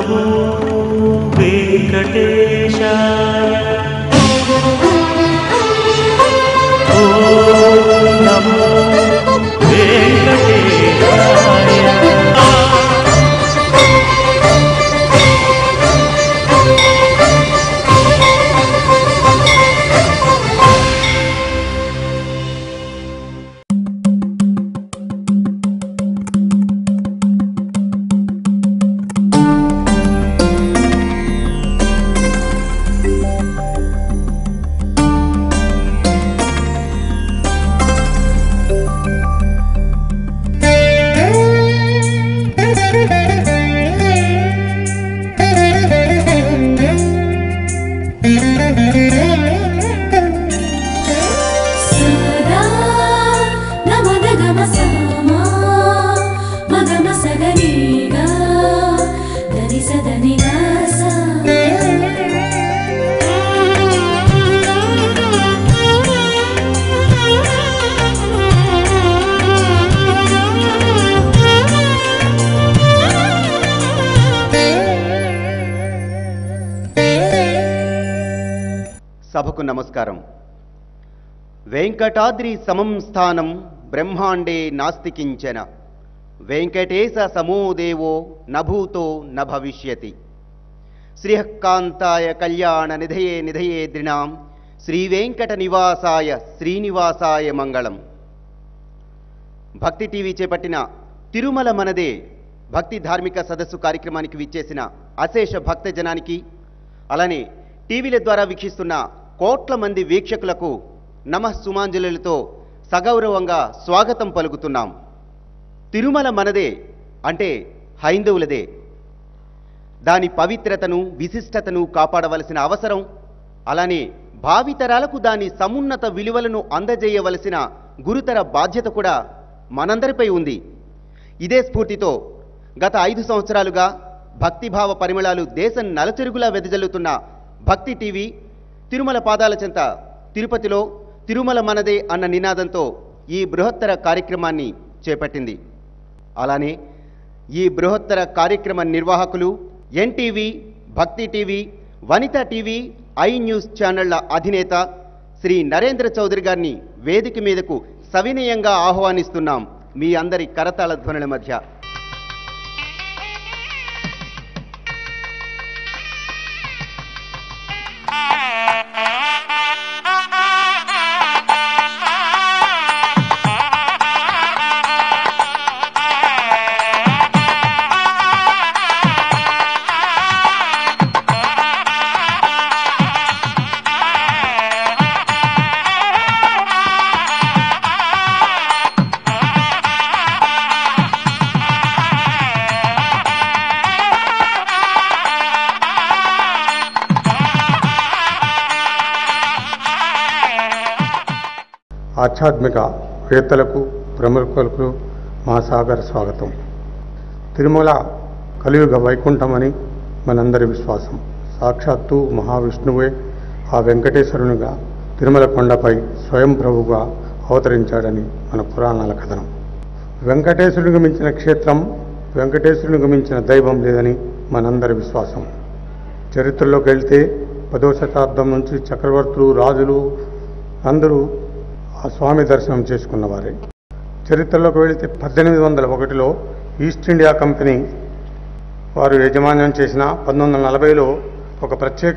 నమో వెంకటేశాయ ఓం నమో వెంకటేశాయ సదా నమదగమ సమా మగమ సగనిగా దని సదని గాసా సభకు నమస్కారం వెంకటాద్రి సమం స్థానం బ్రహ్మాండే నాస్తికించన వెంకటేశ సమోదేవో నభూతో న భవిష్యతి శ్రీహకాంతాయ కళ్యాణ నిధయే నిధయే ద్రిణాం శ్రీవేంకట నివాసాయ శ్రీనివాసాయ మంగళం భక్తి టీవీ చేపట్టిన తిరుమల మనదే భక్తి ధార్మిక సదస్సు కార్యక్రమానికి విచ్చేసిన అశేష భక్త జనానికి అలానే టీవీల ద్వారా వీక్షిస్తున్న కోట్ల మంది వీక్షకులకు నమః సుమాంజలులతో సగౌరవంగా స్వాగతం పలుకుతున్నాం తిరుమల మనదే అంటే హైందవులదే దాని పవిత్రతను విశిష్టతను కాపాడవలసిన అవసరం అలానే భావితరాలకు దాని సమున్నత విలువలను అందజేయవలసిన గురుతర బాధ్యత కూడా మనందరిపై ఉంది ఇదే స్ఫూర్తితో గత ఐదు సంవత్సరాలుగా భక్తిభావ పరిమళాలు దేశం నలచెరుగులా వెదజల్లుతున్న భక్తి టీవీ తిరుమల పాదాల చెంత తిరుపతిలో తిరుమల మనదే అన్న నినాదంతో ఈ బృహత్తర కార్యక్రమాన్ని చేపట్టింది అలానే ఈ బృహత్తర కార్యక్రమ నిర్వాహకులు ఎన్టీవీ భక్తి టీవీ వనిత టీవీ ఐ న్యూస్ ఛానళ్ల అధినేత శ్రీ నరేంద్ర చౌదరి గారిని వేదిక మీదకు సవినయంగా ఆహ్వానిస్తున్నాం మీ అందరి కరతాళ ధ్వనుల మధ్య ఆధ్యాత్మిక వేత్తలకు ప్రముఖులకు మా సాగర స్వాగతం తిరుమల కలియుగ వైకుంఠమని మనందరి విశ్వాసం సాక్షాత్తు మహావిష్ణువే ఆ వెంకటేశ్వరునిగా తిరుమల కొండపై స్వయం ప్రభుగా అవతరించాడని మన పురాణాల కథనం వెంకటేశ్వరునికి మించిన క్షేత్రం వెంకటేశ్వరునికి మించిన దైవం లేదని మనందరి విశ్వాసం చరిత్రలోకి వెళ్తే పదో శతాబ్దం నుంచి చక్రవర్తులు రాజులు అందరూ ఆ స్వామి దర్శనం చేసుకున్నవారే చరిత్రలోకి వెళితే పద్దెనిమిది వందల ఒకటిలో ఈస్ట్ ఇండియా కంపెనీ వారు యాజమాన్యం చేసిన పంతొమ్మిది వందల నలభైలో ఒక ప్రత్యేక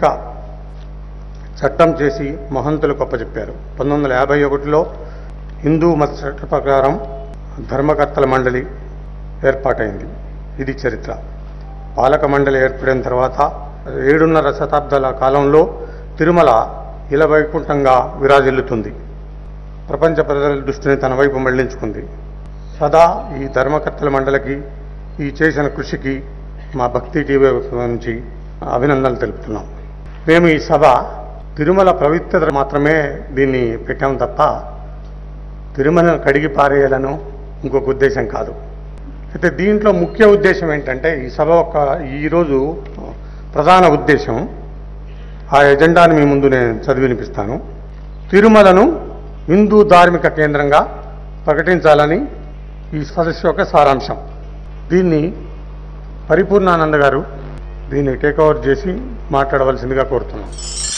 చట్టం చేసి మహంతులకు అప్పచెప్పారు పంతొమ్మిది వందల యాభై ఒకటిలో హిందూ మత చట్ట ప్రకారం ధర్మకర్తల మండలి ఏర్పాటైంది ఇది చరిత్ర పాలక మండలి ఏర్పడిన తర్వాత ఏడున్నర శతాబ్దాల కాలంలో తిరుమల ఇలవైకుంఠంగా విరాజిల్లుతుంది ప్రపంచ ప్రజల దృష్టిని తన వైపు మళ్లించుకుంది సదా ఈ ధర్మకర్తల మండలికి ఈ చేసిన కృషికి మా భక్తి టీవీ నుంచి అభినందనలు తెలుపుతున్నాం మేము ఈ సభ తిరుమల పవిత్రత మాత్రమే దీన్ని పెట్టాం తప్ప తిరుమలను కడిగి పారేయాలను ఇంకొక ఉద్దేశం కాదు అయితే దీంట్లో ముఖ్య ఉద్దేశం ఏంటంటే ఈ సభ ఒక ఈరోజు ప్రధాన ఉద్దేశం ఆ ఎజెండాను మీ ముందు నేను చదివి వినిపిస్తాను తిరుమలను హిందూ ధార్మిక కేంద్రంగా ప్రకటించాలని ఈ సదస్సు యొక్క సారాంశం దీన్ని పరిపూర్ణానంద గారు దీన్ని టేక్ ఓవర్ చేసి మాట్లాడవలసిందిగా కోరుతున్నాం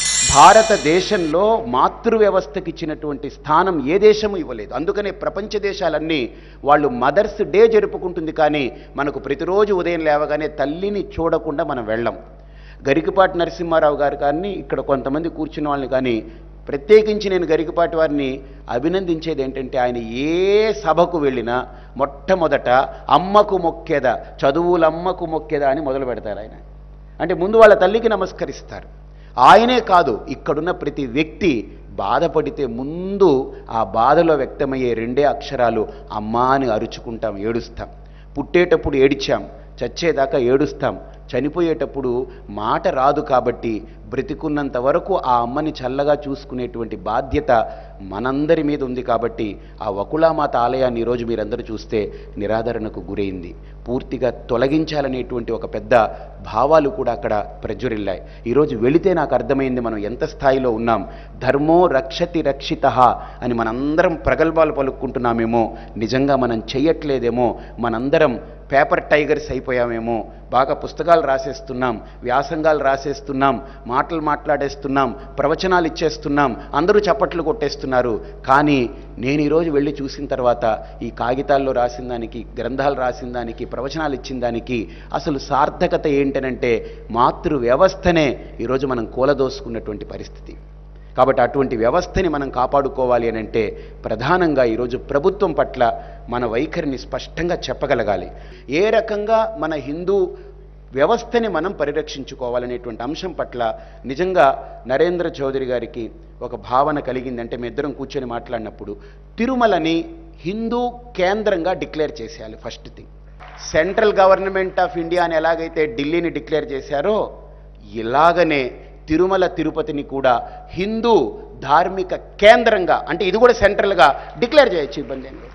భారతదేశంలో మాతృ వ్యవస్థకి ఇచ్చినటువంటి స్థానం ఏ దేశము ఇవ్వలేదు అందుకనే ప్రపంచ దేశాలన్నీ వాళ్ళు మదర్స్ డే జరుపుకుంటుంది కానీ మనకు ప్రతిరోజు ఉదయం లేవగానే తల్లిని చూడకుండా మనం వెళ్ళం గరికపాటి నరసింహారావు గారు కానీ ఇక్కడ కొంతమంది కూర్చున్న వాళ్ళని కానీ ప్రత్యేకించి నేను గరికపాటి వారిని అభినందించేది ఏంటంటే ఆయన ఏ సభకు వెళ్ళినా మొట్టమొదట అమ్మకు మొక్కేద చదువులమ్మకు మొక్కేదా అని మొదలు పెడతారు ఆయన అంటే ముందు వాళ్ళ తల్లికి నమస్కరిస్తారు ఆయనే కాదు ఇక్కడున్న ప్రతి వ్యక్తి బాధపడితే ముందు ఆ బాధలో వ్యక్తమయ్యే రెండే అక్షరాలు అమ్మా అని అరుచుకుంటాం ఏడుస్తాం పుట్టేటప్పుడు ఏడిచాం చచ్చేదాకా ఏడుస్తాం చనిపోయేటప్పుడు మాట రాదు కాబట్టి బ్రతికున్నంత వరకు ఆ అమ్మని చల్లగా చూసుకునేటువంటి బాధ్యత మనందరి మీద ఉంది కాబట్టి ఆ వకులామాత ఆలయాన్ని ఈరోజు మీరందరూ చూస్తే నిరాదరణకు గురైంది పూర్తిగా తొలగించాలనేటువంటి ఒక పెద్ద భావాలు కూడా అక్కడ ప్రజ్వరిల్లాయి ఈరోజు వెళితే నాకు అర్థమైంది మనం ఎంత స్థాయిలో ఉన్నాం ధర్మో రక్షతి రక్షిత అని మనందరం ప్రగల్భాలు పలుక్కుంటున్నామేమో నిజంగా మనం చెయ్యట్లేదేమో మనందరం పేపర్ టైగర్స్ అయిపోయామేమో బాగా పుస్తకాలు రాసేస్తున్నాం వ్యాసంగాలు రాసేస్తున్నాం మాటలు మాట్లాడేస్తున్నాం ప్రవచనాలు ఇచ్చేస్తున్నాం అందరూ చప్పట్లు కొట్టేస్తున్నారు కానీ నేను ఈరోజు వెళ్ళి చూసిన తర్వాత ఈ కాగితాల్లో రాసిన దానికి గ్రంథాలు రాసిన దానికి ప్రవచనాలు ఇచ్చిన దానికి అసలు సార్థకత ఏంటనంటే మాతృ వ్యవస్థనే ఈరోజు మనం కూలదోసుకున్నటువంటి పరిస్థితి కాబట్టి అటువంటి వ్యవస్థని మనం కాపాడుకోవాలి అని అంటే ప్రధానంగా ఈరోజు ప్రభుత్వం పట్ల మన వైఖరిని స్పష్టంగా చెప్పగలగాలి ఏ రకంగా మన హిందూ వ్యవస్థని మనం పరిరక్షించుకోవాలనేటువంటి అంశం పట్ల నిజంగా నరేంద్ర చౌదరి గారికి ఒక భావన కలిగిందంటే మీ ఇద్దరం కూర్చొని మాట్లాడినప్పుడు తిరుమలని హిందూ కేంద్రంగా డిక్లేర్ చేసేయాలి first thing central government of India అని ఎలాగైతే ఢిల్లీని డిక్లేర్ చేశారో ఇలాగనే తిరుమల తిరుపతిని కూడా హిందూ ధార్మిక కేంద్రంగా అంటే ఇది కూడా సెంట్రల్గా డిక్లేర్ చేయొచ్చు ఇబ్బంది ఏం లేదు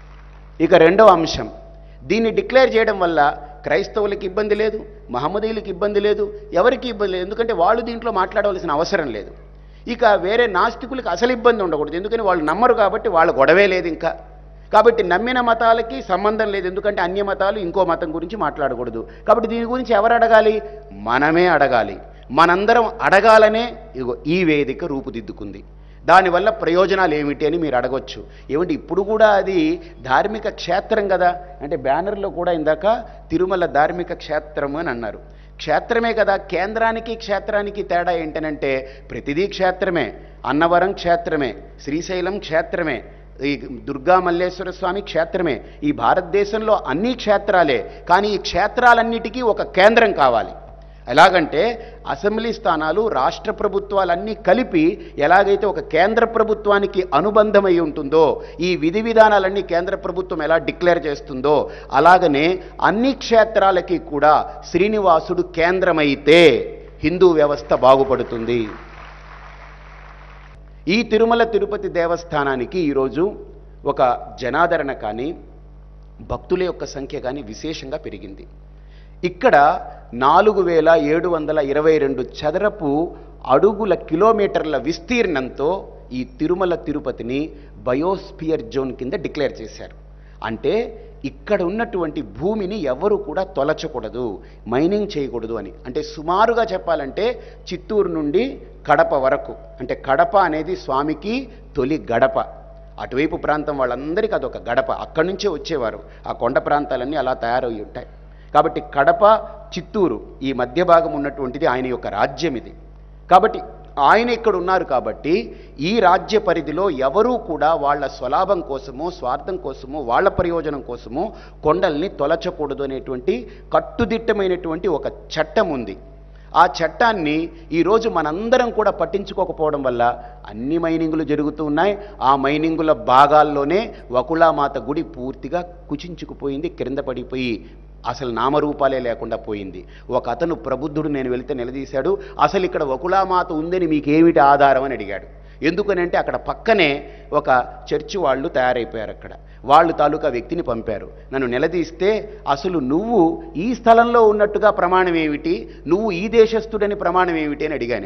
ఇక రెండవ అంశం దీన్ని డిక్లేర్ చేయడం వల్ల క్రైస్తవులకి ఇబ్బంది లేదు మహమ్మదీయులకి ఇబ్బంది లేదు ఎవరికి ఇబ్బంది లేదు ఎందుకంటే వాళ్ళు దీంట్లో మాట్లాడవలసిన అవసరం లేదు ఇక వేరే నాస్తికులకి అసలు ఇబ్బంది ఉండకూడదు ఎందుకని వాళ్ళు నమ్మరు కాబట్టి వాళ్ళ గొడవే లేదు ఇంకా కాబట్టి నమ్మిన మతాలకి సంబంధం లేదు ఎందుకంటే అన్య మతాలు ఇంకో మతం గురించి మాట్లాడకూడదు కాబట్టి దీని గురించి ఎవరు అడగాలి మనమే అడగాలి మనందరం అడగాలనే ఇగో ఈ వేదిక రూపుదిద్దుకుంది దానివల్ల ప్రయోజనాలు ఏమిటి అని మీరు అడగొచ్చు ఏమంటే ఇప్పుడు కూడా అది ధార్మిక క్షేత్రం కదా అంటే బ్యానర్లో కూడా ఇందాక తిరుమల ధార్మిక క్షేత్రం అని అన్నారు క్షేత్రమే కదా కేంద్రానికి క్షేత్రానికి తేడా ఏంటనంటే ప్రతిదీ క్షేత్రమే అన్నవరం క్షేత్రమే శ్రీశైలం క్షేత్రమే ఈ దుర్గా మల్లేశ్వర స్వామి క్షేత్రమే ఈ భారతదేశంలో అన్ని క్షేత్రాలే కానీ ఈ క్షేత్రాలన్నిటికీ ఒక కేంద్రం కావాలి ఎలాగంటే అసెంబ్లీ స్థానాలు రాష్ట్ర ప్రభుత్వాలన్నీ కలిపి ఎలాగైతే ఒక కేంద్ర ప్రభుత్వానికి అనుబంధమై ఉంటుందో ఈ విధి విధానాలన్నీ కేంద్ర ప్రభుత్వం ఎలా డిక్లేర్ చేస్తుందో అలాగనే అన్ని క్షేత్రాలకి కూడా శ్రీనివాసుడు కేంద్రమైతే హిందూ వ్యవస్థ బాగుపడుతుంది ఈ తిరుమల తిరుపతి దేవస్థానానికి ఈరోజు ఒక జనాదరణ కానీ భక్తుల యొక్క సంఖ్య కానీ విశేషంగా పెరిగింది ఇక్కడ నాలుగు వేల ఏడు వందల ఇరవై రెండు చదరపు అడుగుల కిలోమీటర్ల విస్తీర్ణంతో ఈ తిరుమల తిరుపతిని బయోస్పియర్ జోన్ కింద డిక్లేర్ చేశారు అంటే ఇక్కడ ఉన్నటువంటి భూమిని ఎవరు కూడా తొలచకూడదు మైనింగ్ చేయకూడదు అని అంటే సుమారుగా చెప్పాలంటే చిత్తూరు నుండి కడప వరకు అంటే కడప అనేది స్వామికి తొలి గడప అటువైపు ప్రాంతం వాళ్ళందరికీ అదొక గడప అక్కడి నుంచే వచ్చేవారు ఆ కొండ ప్రాంతాలన్నీ అలా తయారై ఉంటాయి కాబట్టి కడప చిత్తూరు ఈ మధ్య భాగం ఉన్నటువంటిది ఆయన యొక్క రాజ్యం ఇది కాబట్టి ఆయన ఇక్కడ ఉన్నారు కాబట్టి ఈ రాజ్య పరిధిలో ఎవరూ కూడా వాళ్ళ స్వలాభం కోసమో స్వార్థం కోసమో వాళ్ళ ప్రయోజనం కోసమో కొండల్ని తొలచకూడదు అనేటువంటి కట్టుదిట్టమైనటువంటి ఒక చట్టం ఉంది ఆ చట్టాన్ని ఈరోజు మనందరం కూడా పట్టించుకోకపోవడం వల్ల అన్ని మైనింగులు జరుగుతూ ఉన్నాయి ఆ మైనింగుల భాగాల్లోనే వకులామాత గుడి పూర్తిగా కుచించుకుపోయింది క్రింద పడిపోయి అసలు నామరూపాలే లేకుండా పోయింది ఒక అతను ప్రబుద్ధుడు నేను వెళితే నిలదీశాడు అసలు ఇక్కడ వకులామాత ఉందని మీకేమిటి ఆధారం అని అడిగాడు ఎందుకని అంటే అక్కడ పక్కనే ఒక చర్చి వాళ్ళు తయారైపోయారు అక్కడ వాళ్ళు తాలూకా వ్యక్తిని పంపారు నన్ను నిలదీస్తే అసలు నువ్వు ఈ స్థలంలో ఉన్నట్టుగా ప్రమాణం ఏమిటి నువ్వు ఈ దేశస్థుడని ప్రమాణం ఏమిటి అని అడిగా నేను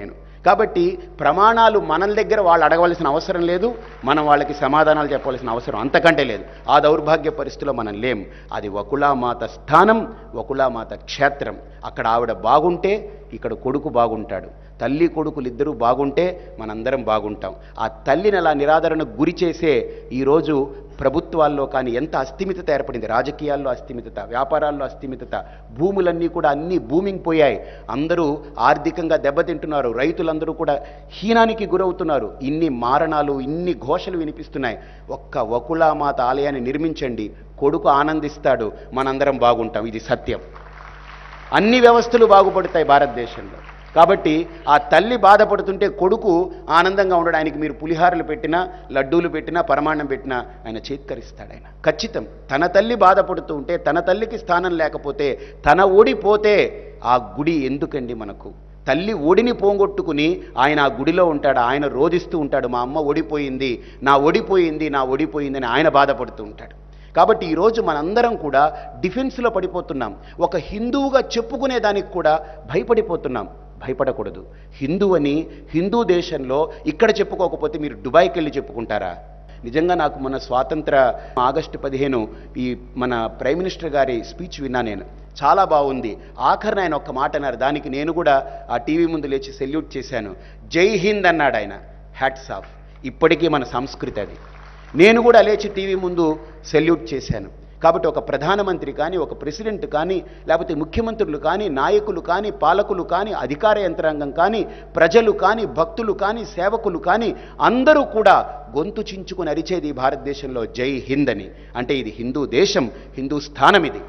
కాబట్టి ప్రమాణాలు మన దగ్గర వాళ్ళు అడగవలసిన అవసరం లేదు మనం వాళ్ళకి సమాధానాలు చెప్పవలసిన అవసరం అంతకంటే లేదు ఆ దౌర్భాగ్య పరిస్థితిలో మనం లేం అది వకులామాత స్థానం వకులామాత క్షేత్రం అక్కడ ఆవిడ బాగుంటే ఇక్కడ కొడుకు బాగుంటాడు తల్లి కొడుకులు ఇద్దరూ బాగుంటే మనందరం బాగుంటాం ఆ తల్లిని అలా నిరాదరణకు గురి చేసే ఈరోజు ప్రభుత్వాల్లో కానీ ఎంత అస్థిమితత ఏర్పడింది రాజకీయాల్లో అస్థిమితత వ్యాపారాల్లో అస్థిమితత భూములన్నీ కూడా అన్నీ భూమింగ్ పోయాయి అందరూ ఆర్థికంగా దెబ్బతింటున్నారు రైతులందరూ కూడా హీనానికి గురవుతున్నారు ఇన్ని మారణాలు ఇన్ని ఘోషలు వినిపిస్తున్నాయి ఒక్క వకులామాత ఆలయాన్ని నిర్మించండి కొడుకు ఆనందిస్తాడు మనందరం బాగుంటాం ఇది సత్యం అన్ని వ్యవస్థలు బాగుపడతాయి భారతదేశంలో కాబట్టి ఆ తల్లి బాధపడుతుంటే కొడుకు ఆనందంగా ఉండడం ఆయనకి మీరు పులిహారలు పెట్టినా లడ్డూలు పెట్టినా పరమాన్నం పెట్టినా ఆయన చేత్కరిస్తాడు ఆయన ఖచ్చితం తన తల్లి బాధపడుతూ ఉంటే తన తల్లికి స్థానం లేకపోతే తన ఓడిపోతే ఆ గుడి ఎందుకండి మనకు తల్లి ఒడిని పోగొట్టుకుని ఆయన ఆ గుడిలో ఉంటాడు ఆయన రోధిస్తూ ఉంటాడు మా అమ్మ ఓడిపోయింది నా ఓడిపోయింది నా ఓడిపోయింది అని ఆయన బాధపడుతూ ఉంటాడు కాబట్టి ఈరోజు మనందరం కూడా డిఫెన్స్లో పడిపోతున్నాం ఒక హిందువుగా చెప్పుకునే దానికి కూడా భయపడిపోతున్నాం భయపడకూడదు హిందూ అని హిందూ దేశంలో ఇక్కడ చెప్పుకోకపోతే మీరు దుబాయ్కి వెళ్ళి చెప్పుకుంటారా నిజంగా నాకు మన స్వాతంత్ర ఆగస్టు పదిహేను ఈ మన ప్రైమ్ మినిస్టర్ గారి స్పీచ్ విన్నా నేను చాలా బాగుంది ఆఖరిన ఆయన ఒక్క మాట అన్నారు దానికి నేను కూడా ఆ టీవీ ముందు లేచి సెల్యూట్ చేశాను జై హింద్ అన్నాడు ఆయన హ్యాట్స్ ఆఫ్ ఇప్పటికీ మన సంస్కృతి అది నేను కూడా లేచి టీవీ ముందు సెల్యూట్ చేశాను కాబట్టి ఒక ప్రధానమంత్రి కానీ ఒక ప్రెసిడెంట్ కానీ లేకపోతే ముఖ్యమంత్రులు కానీ నాయకులు కానీ పాలకులు కానీ అధికార యంత్రాంగం కానీ ప్రజలు కానీ భక్తులు కానీ సేవకులు కానీ అందరూ కూడా గొంతు చించుకుని అరిచేది ఈ భారతదేశంలో జై హింద్ అని అంటే ఇది హిందూ దేశం హిందూ స్థానం ఇది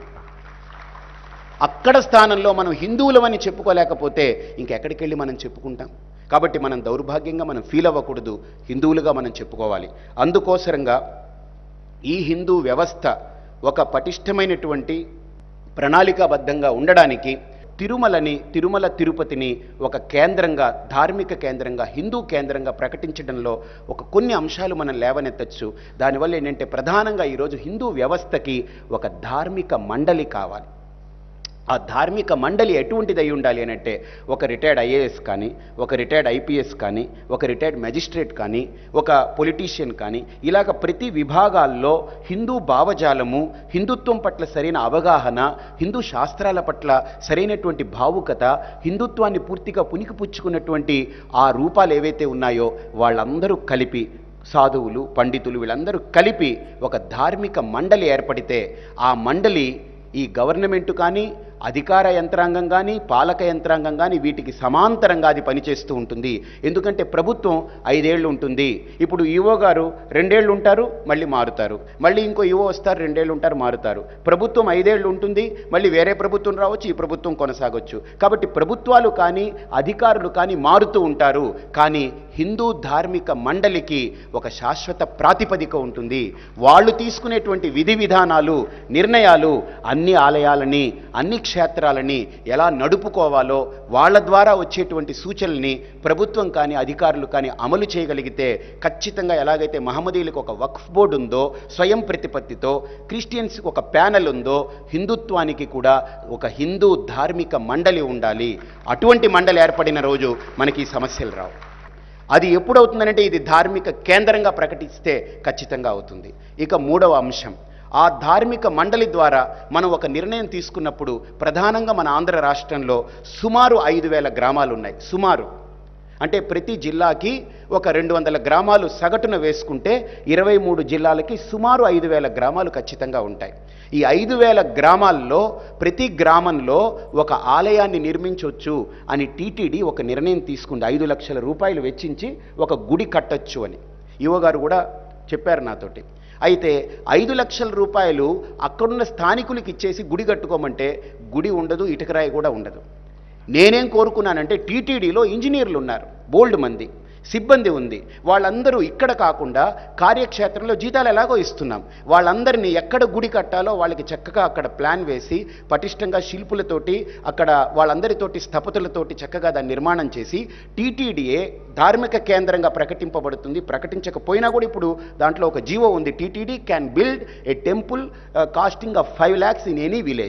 అక్కడ స్థానంలో మనం హిందువులమని చెప్పుకోలేకపోతే ఇంకెక్కడికి వెళ్ళి మనం చెప్పుకుంటాం కాబట్టి మనం దౌర్భాగ్యంగా మనం ఫీల్ అవ్వకూడదు హిందువులుగా మనం చెప్పుకోవాలి అందుకోసరంగా ఈ హిందూ వ్యవస్థ ఒక పటిష్టమైనటువంటి ప్రణాళికాబద్ధంగా ఉండడానికి తిరుమలని తిరుమల తిరుపతిని ఒక కేంద్రంగా ధార్మిక కేంద్రంగా హిందూ కేంద్రంగా ప్రకటించడంలో ఒక కొన్ని అంశాలు మనం లేవనెత్తచ్చు దానివల్ల ఏంటంటే ప్రధానంగా ఈరోజు హిందూ వ్యవస్థకి ఒక ధార్మిక మండలి కావాలి ఆ ధార్మిక మండలి ఎటువంటిది అయి ఉండాలి అని అంటే ఒక రిటైర్డ్ ఐఏఎస్ కానీ ఒక రిటైర్డ్ ఐపీఎస్ కానీ ఒక రిటైర్డ్ మెజిస్ట్రేట్ కానీ ఒక పొలిటీషియన్ కానీ ఇలాగ ప్రతి విభాగాల్లో హిందూ భావజాలము హిందుత్వం పట్ల సరైన అవగాహన హిందూ శాస్త్రాల పట్ల సరైనటువంటి భావుకత హిందుత్వాన్ని పూర్తిగా పుణికిపుచ్చుకున్నటువంటి ఆ రూపాలు ఏవైతే ఉన్నాయో వాళ్ళందరూ కలిపి సాధువులు పండితులు వీళ్ళందరూ కలిపి ఒక ధార్మిక మండలి ఏర్పడితే ఆ మండలి ఈ గవర్నమెంట్ కానీ అధికార యంత్రాంగం కానీ పాలక యంత్రాంగం కానీ వీటికి సమాంతరంగా అది పనిచేస్తూ ఉంటుంది ఎందుకంటే ప్రభుత్వం ఐదేళ్లు ఉంటుంది ఇప్పుడు ఈవో గారు రెండేళ్లు ఉంటారు మళ్ళీ మారుతారు మళ్ళీ ఇంకో ఈవో వస్తారు రెండేళ్లు ఉంటారు మారుతారు ప్రభుత్వం ఐదేళ్లు ఉంటుంది మళ్ళీ వేరే ప్రభుత్వం రావచ్చు ఈ ప్రభుత్వం కొనసాగొచ్చు కాబట్టి ప్రభుత్వాలు కానీ అధికారులు కానీ మారుతూ ఉంటారు కానీ హిందూ ధార్మిక మండలికి ఒక శాశ్వత ప్రాతిపదిక ఉంటుంది వాళ్ళు తీసుకునేటువంటి విధి విధానాలు నిర్ణయాలు అన్ని ఆలయాలని అన్ని క్షేత్రాలని ఎలా నడుపుకోవాలో వాళ్ళ ద్వారా వచ్చేటువంటి సూచనల్ని ప్రభుత్వం కానీ అధికారులు కానీ అమలు చేయగలిగితే ఖచ్చితంగా ఎలాగైతే మహమ్మదీలకు ఒక వక్ఫ్ బోర్డు ఉందో స్వయం ప్రతిపత్తితో క్రిస్టియన్స్కి ఒక ప్యానెల్ ఉందో హిందుత్వానికి కూడా ఒక హిందూ ధార్మిక మండలి ఉండాలి అటువంటి మండలి ఏర్పడిన రోజు మనకి ఈ సమస్యలు రావు అది ఎప్పుడవుతుందంటే ఇది ధార్మిక కేంద్రంగా ప్రకటిస్తే ఖచ్చితంగా అవుతుంది ఇక మూడవ అంశం ఆ ధార్మిక మండలి ద్వారా మనం ఒక నిర్ణయం తీసుకున్నప్పుడు ప్రధానంగా మన ఆంధ్ర రాష్ట్రంలో సుమారు ఐదు వేల గ్రామాలు ఉన్నాయి సుమారు అంటే ప్రతి జిల్లాకి ఒక రెండు వందల గ్రామాలు సగటున వేసుకుంటే ఇరవై మూడు జిల్లాలకి సుమారు ఐదు వేల గ్రామాలు ఖచ్చితంగా ఉంటాయి ఈ ఐదు వేల గ్రామాల్లో ప్రతి గ్రామంలో ఒక ఆలయాన్ని నిర్మించవచ్చు అని టీటీడీ ఒక నిర్ణయం తీసుకుంది ఐదు లక్షల రూపాయలు వెచ్చించి ఒక గుడి కట్టొచ్చు అని ఈవో గారు కూడా చెప్పారు నాతోటి అయితే ఐదు లక్షల రూపాయలు అక్కడున్న స్థానికులకి ఇచ్చేసి గుడి కట్టుకోమంటే గుడి ఉండదు ఇటుకరాయి కూడా ఉండదు నేనేం కోరుకున్నానంటే టీటీడీలో ఇంజనీర్లు ఉన్నారు బోల్డ్ మంది సిబ్బంది ఉంది వాళ్ళందరూ ఇక్కడ కాకుండా కార్యక్షేత్రంలో జీతాలు ఎలాగో ఇస్తున్నాం వాళ్ళందరినీ ఎక్కడ గుడి కట్టాలో వాళ్ళకి చక్కగా అక్కడ ప్లాన్ వేసి పటిష్టంగా శిల్పులతోటి అక్కడ వాళ్ళందరితోటి స్థపతులతోటి చక్కగా దాన్ని నిర్మాణం చేసి టీటీడీఏ ధార్మిక కేంద్రంగా ప్రకటింపబడుతుంది ప్రకటించకపోయినా కూడా ఇప్పుడు దాంట్లో ఒక జీవో ఉంది TTD can build a temple costing of five lakhs in any village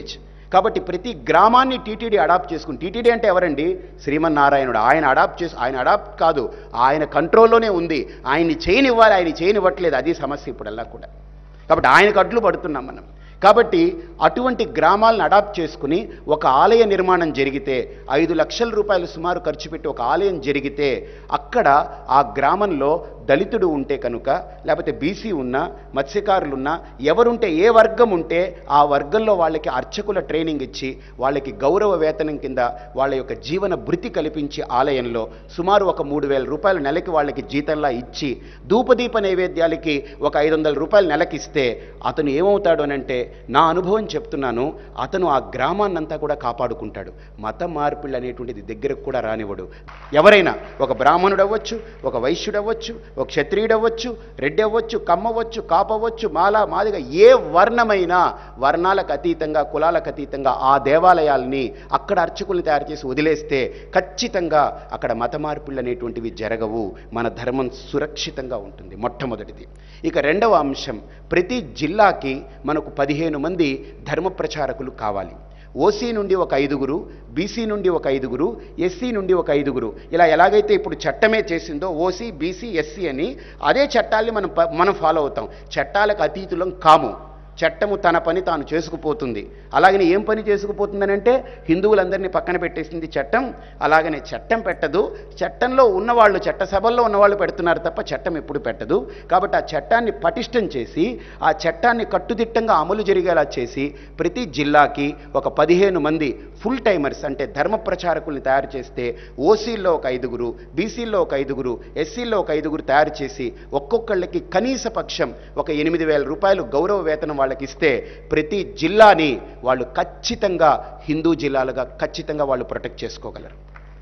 కాబట్టి ప్రతి గ్రామాన్ని టీటీడీ అడాప్ట్ చేసుకుని టీటీడీ అంటే ఎవరండి శ్రీమన్నారాయణుడు ఆయన అడాప్ట్ చేసు ఆయన అడాప్ట్ కాదు ఆయన కంట్రోల్లోనే ఉంది ఆయన్ని చేయనివ్వాలి ఆయన చేయనివ్వట్లేదు అది సమస్య ఇప్పుడల్లా కూడా కాబట్టి ఆయనకు అడ్లు పడుతున్నాం మనం కాబట్టి అటువంటి గ్రామాలను అడాప్ట్ చేసుకుని ఒక ఆలయ నిర్మాణం జరిగితే ఐదు లక్షల రూపాయలు సుమారు ఖర్చు పెట్టి ఒక ఆలయం జరిగితే అక్కడ ఆ గ్రామంలో దళితుడు ఉంటే కనుక లేకపోతే బీసీ ఉన్నా మత్స్యకారులున్నా ఎవరుంటే ఏ వర్గం ఉంటే ఆ వర్గంలో వాళ్ళకి అర్చకుల ట్రైనింగ్ ఇచ్చి వాళ్ళకి గౌరవ వేతనం కింద వాళ్ళ యొక్క జీవన భృతి కల్పించి ఆలయంలో సుమారు ఒక మూడు వేల రూపాయలు నెలకి వాళ్ళకి జీతంలా ఇచ్చి ధూపదీప నైవేద్యాలకి ఒక ఐదు వందల రూపాయలు నెలకిస్తే అతను ఏమవుతాడు అనంటే నా అనుభవం చెప్తున్నాను అతను ఆ గ్రామాన్నంతా కూడా కాపాడుకుంటాడు మత మార్పిళ్ళు అనేటువంటిది దగ్గరకు కూడా రానివ్వడు ఎవరైనా ఒక బ్రాహ్మణుడు అవ్వచ్చు ఒక వైశ్యుడు అవ్వచ్చు ఒక క్షత్రియుడు అవ్వచ్చు రెడ్డి అవ్వచ్చు కమ్మవచ్చు కాపవచ్చు మాల మాదిగా ఏ వర్ణమైనా వర్ణాలకు అతీతంగా కులాలకు అతీతంగా ఆ దేవాలయాల్ని అక్కడ అర్చకుల్ని తయారు చేసి వదిలేస్తే ఖచ్చితంగా అక్కడ మత మార్పులు అనేటువంటివి జరగవు మన ధర్మం సురక్షితంగా ఉంటుంది మొట్టమొదటిది ఇక రెండవ అంశం ప్రతి జిల్లాకి మనకు పదిహేను మంది ధర్మ ప్రచారకులు కావాలి ఓసీ నుండి ఒక ఐదుగురు బీసీ నుండి ఒక ఐదుగురు ఎస్సీ నుండి ఒక ఐదుగురు ఇలా ఎలాగైతే ఇప్పుడు చట్టమే చేసిందో ఓసీ బీసీ ఎస్సీ అని అదే చట్టాల్ని మనం ప- మనం ఫాలో అవుతాం చట్టాలకు అతీతులం కాము చట్టము తన పని తాను చేసుకుపోతుంది అలాగని ఏం పని చేసుకుపోతుందని అంటే హిందువులందరినీ పక్కన పెట్టేసింది చట్టం అలాగనే చట్టం పెట్టదు చట్టంలో ఉన్నవాళ్ళు చట్టసభల్లో ఉన్నవాళ్ళు పెడుతున్నారు తప్ప చట్టం ఎప్పుడు పెట్టదు కాబట్టి ఆ చట్టాన్ని పటిష్టం చేసి ఆ చట్టాన్ని కట్టుదిట్టంగా అమలు జరిగేలా చేసి ప్రతి జిల్లాకి ఒక పదిహేను మంది ఫుల్ టైమర్స్ అంటే ధర్మ ప్రచారకుల్ని తయారు చేస్తే ఓసీల్లో ఒక ఐదుగురు బీసీల్లో ఒక ఐదుగురు ఎస్సీల్లో ఒక ఐదుగురు తయారు చేసి ఒక్కొక్కళ్ళకి కనీస పక్షం ఒక ఎనిమిది వేల రూపాయలు గౌరవ వేతనం వాళ్ళకి ఇస్తే ప్రతి జిల్లాని వాళ్ళు ఖచ్చితంగా హిందూ జిల్లాలుగా ఖచ్చితంగా వాళ్ళు ప్రొటెక్ట్ చేసుకోగలరు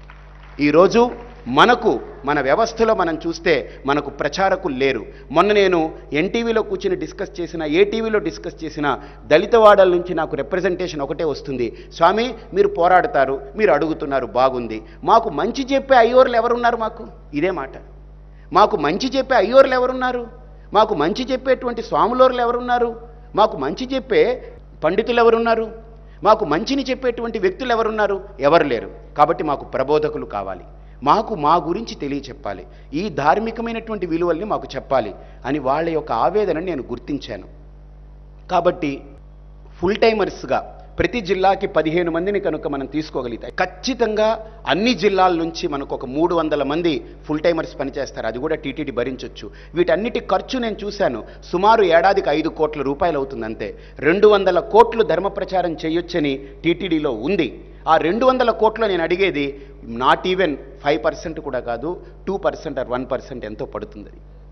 ఈరోజు మనకు మన వ్యవస్థలో మనం చూస్తే మనకు ప్రచారకులు లేరు మొన్న నేను ఎన్టీవీలో కూర్చుని డిస్కస్ చేసిన ఏ టీవీలో డిస్కస్ చేసిన దళిత వాడల నుంచి నాకు రిప్రజెంటేషన్ ఒకటే వస్తుంది స్వామి మీరు పోరాడతారు మీరు అడుగుతున్నారు బాగుంది మాకు మంచి చెప్పే అయ్యోర్లు ఎవరున్నారు మాకు ఇదే మాట మాకు మంచి చెప్పే అయ్యోర్లు ఎవరున్నారు మాకు మంచి చెప్పేటువంటి స్వాములోర్లు ఎవరున్నారు మాకు మంచి చెప్పే పండితులు ఎవరున్నారు మాకు మంచిని చెప్పేటువంటి వ్యక్తులు ఎవరున్నారు ఎవరు లేరు కాబట్టి మాకు ప్రబోధకులు కావాలి మాకు మా గురించి తెలియచెప్పాలి ఈ ధార్మికమైనటువంటి విలువల్ని మాకు చెప్పాలి అని వాళ్ళ యొక్క ఆవేదనని నేను గుర్తించాను కాబట్టి ఫుల్ టైమర్స్గా ప్రతి జిల్లాకి పదిహేను మందిని కనుక మనం తీసుకోగలిగితే ఖచ్చితంగా అన్ని జిల్లాల నుంచి మనకు ఒక మూడు వందల మంది ఫుల్ టైమర్స్ పనిచేస్తారు అది కూడా టీటీడీ భరించవచ్చు వీటన్నిటి ఖర్చు నేను చూశాను సుమారు ఏడాదికి ఐదు కోట్ల రూపాయలు అవుతుంది అంతే రెండు వందల కోట్లు ధర్మ ప్రచారం చేయొచ్చని టీటీడీలో ఉంది ఆ రెండు వందల కోట్లు నేను అడిగేది నాట్ ఈవెన్ ఫైవ్ పర్సెంట్ కూడా కాదు two percent or one percent ఎంతో పడుతుంది